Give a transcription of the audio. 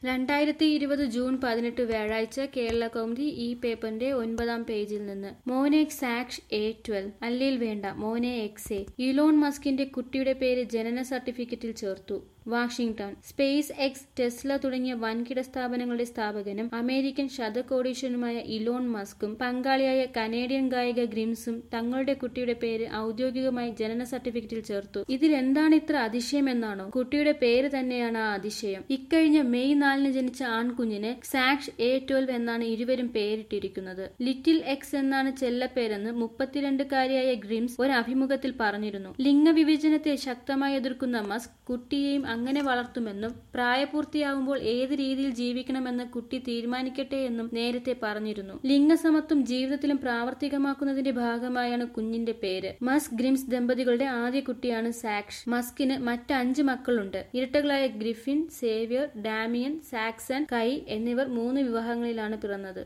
രണ്ടായിരത്തി ഇരുപത് ജൂൺ പതിനെട്ട് വ്യാഴാഴ്ച കേരള കൗമുദി ഈ പേപ്പറിന്റെ ഒൻപതാം പേജിൽ നിന്ന് മോനെ സാക്ഷ് എ ട്വൽവ് അല്ലെങ്കിൽ വേണ്ട മോനെ എക്സ് എ ഇലോൺ മസ്കിന്റെ കുട്ടിയുടെ പേര് ജനന സർട്ടിഫിക്കറ്റിൽ ചേർത്തു വാഷിംഗ്ടൺ സ്പേസ് എക്സ് ടെസ്ല തുടങ്ങിയ വൻകിട സ്ഥാപനങ്ങളുടെ സ്ഥാപകനും അമേരിക്കൻ ശതകോടീശ്വരനുമായ ഇലോൺ മസ്കും പങ്കാളിയായ കനേഡിയൻ ഗായിക ഗ്രിംസും തങ്ങളുടെ കുട്ടിയുടെ പേര് ഔദ്യോഗികമായി ജനന സർട്ടിഫിക്കറ്റിൽ ചേർത്തു ഇതിൽ എന്താണ് ഇത്ര അതിശയമെന്നാണോ കുട്ടിയുടെ പേര് തന്നെയാണ് ആ അതിശയം ഇക്കഴിഞ്ഞ മെയ് നാലിന് ജനിച്ച ആൺകുഞ്ഞിന് സാക്ഷ് എ ട്വൽവ് എന്നാണ് ഇരുവരും പേരിട്ടിരിക്കുന്നത് ലിറ്റിൽ എക്സ് എന്നാണ് ചെല്ലപ്പേരെന്ന് മുപ്പത്തിരണ്ടുകാരിയായ ഗ്രിംസ് ഒരു അഭിമുഖത്തിൽ പറഞ്ഞിരുന്നു ലിംഗവിവേചനത്തെ ശക്തമായി എതിർക്കുന്ന മസ്ക് കുട്ടിയെയും അങ്ങനെ വളർത്തുമെന്നും പ്രായപൂർത്തിയാകുമ്പോൾ ഏത് രീതിയിൽ ജീവിക്കണമെന്ന് കുട്ടി തീരുമാനിക്കട്ടെ എന്നും നേരത്തെ പറഞ്ഞിരുന്നു ലിംഗസമത്വം ജീവിതത്തിലും പ്രാവർത്തികമാക്കുന്നതിന്റെ ഭാഗമായാണ് കുഞ്ഞിന്റെ പേര് മസ്ക് ഗ്രിംസ് ദമ്പതികളുടെ ആദ്യ കുട്ടിയാണ് സാക്ഷ് മസ്കിന് മറ്റ് അഞ്ച് മക്കളുണ്ട് ഇരട്ടകളായ Griffin Xavier Damian Saxon Kai എന്നിവർ മൂന്ന് വിവാഹങ്ങളിലാണ് പിറന്നത്